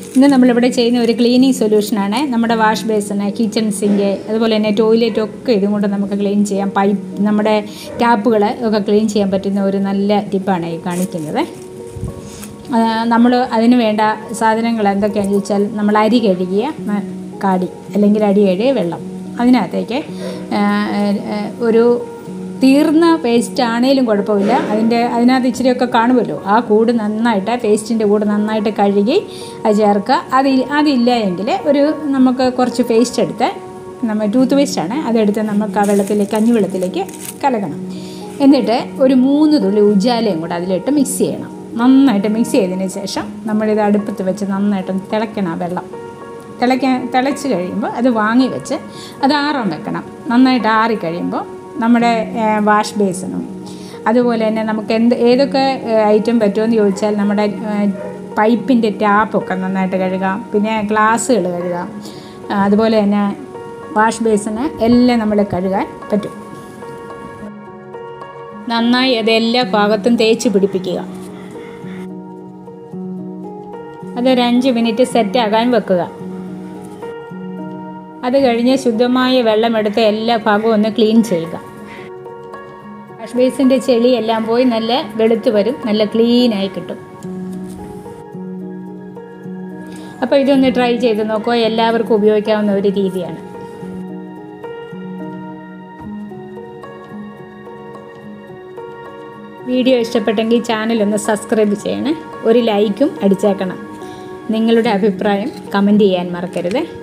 ഇന്ന് നമ്മളിവിടെ ചെയ്യുന്ന ഒരു ക്ലീനിങ് സൊല്യൂഷനാണ് നമ്മുടെ വാഷ് ബേസിന് കിച്ചൺ സിങ്ക് അതുപോലെ തന്നെ ടോയ്ലറ്റ് ഒക്കെ ഇതും കൊണ്ട് നമുക്ക് ക്ലീൻ ചെയ്യാം പൈപ്പ് നമ്മുടെ ടാപ്പുകൾ ഒക്കെ ക്ലീൻ ചെയ്യാൻ പറ്റുന്ന ഒരു നല്ല ടിപ്പാണ് ഈ കാണിക്കുന്നത് നമ്മൾ അതിന് വേണ്ട സാധനങ്ങൾ എന്തൊക്കെയാണെന്ന് ചോദിച്ചാൽ നമ്മൾ അരി കഴുകിയ ന- കാടി അല്ലെങ്കിൽ അരി കഴുകിയ വെള്ളം അതിനകത്തേക്ക് ആ, ആ, ഒരു തീർന്ന പേസ്റ്റ് ആണേലും കുഴപ്പമില്ല അതിൻ്റെ അതിനകത്ത് ഇച്ചിരിയൊക്കെ കാണുമല്ലോ ആ കൂട് നന്നായിട്ട് പേസ്റ്റിൻ്റെ കൂട് നന്നായിട്ട് കഴുകി അത് ചേർക്കുക അത് അതില്ല എങ്കിൽ ഒരു നമുക്ക് കുറച്ച് പേസ്റ്റ് എടുത്ത് നമ്മൾ ടൂത്ത് പേസ്റ്റാണ് അതെടുത്ത് നമുക്ക് ആ വെള്ളത്തിലേക്ക് കഞ്ഞിവെള്ളത്തിലേക്ക് കലക്കണം എന്നിട്ട് ഒരു മൂന്ന് തുള്ളി ഉജാലയും കൂടെ അതിലിട്ട് മിക്സ് ചെയ്യണം നന്നായിട്ട് മിക്സ് ചെയ്തതിന് ശേഷം നമ്മളിത് അടുപ്പത്ത് വെച്ച് നന്നായിട്ട് തിളയ്ക്കണം ആ വെള്ളം തിളയ്ക്കാൻ തിളച്ച് കഴിയുമ്പോൾ അത് വാങ്ങി വെച്ച് അത് ആറാൻ വെക്കണം നന്നായിട്ട് ആറി കഴിയുമ്പോൾ നമ്മുടെ വാഷ് ബേസിനും അതുപോലെ തന്നെ നമുക്ക് എന്ത് ഏതൊക്കെ ഐറ്റം പറ്റുമെന്ന് ചോദിച്ചാൽ നമ്മുടെ പൈപ്പിൻ്റെ ടാപ്പൊക്കെ നന്നായിട്ട് കഴുകാം പിന്നെ ഗ്ലാസ്സുകൾ കഴുകാം ആ, അതുപോലെ തന്നെ വാഷ് ബേസിന് എല്ലാം നമ്മൾ കഴുകാൻ പറ്റും നന്നായി അത് എല്ലാ ഭാഗത്തും തേച്ച് പിടിപ്പിക്കുക അതൊരു അഞ്ച് മിനിറ്റ് സെറ്റ് ആകാൻ വെക്കുക അത് കഴിഞ്ഞ് ശുദ്ധമായ വെള്ളമെടുത്ത് എല്ലാ ഭാഗവും ഒന്ന് ക്ലീൻ ചെയ്യുക വാഷ് ബേസിൻ്റെ ചെളിയെല്ലാം പോയി നല്ല വെളുത്ത് വരും നല്ല ക്ലീനായി കിട്ടും അപ്പോൾ ഇതൊന്ന് ട്രൈ ചെയ്ത് നോക്കുക എല്ലാവർക്കും ഉപയോഗിക്കാവുന്ന ഒരു രീതിയാണ് വീഡിയോ ഇഷ്ടപ്പെട്ടെങ്കിൽ ചാനൽ ഒന്ന് സബ്സ്ക്രൈബ് ചെയ്യണേ ഒരു ലൈക്കും അടിച്ചേക്കണം നിങ്ങളുടെ അഭിപ്രായം കമൻറ്റ് ചെയ്യാൻ മറക്കരുത്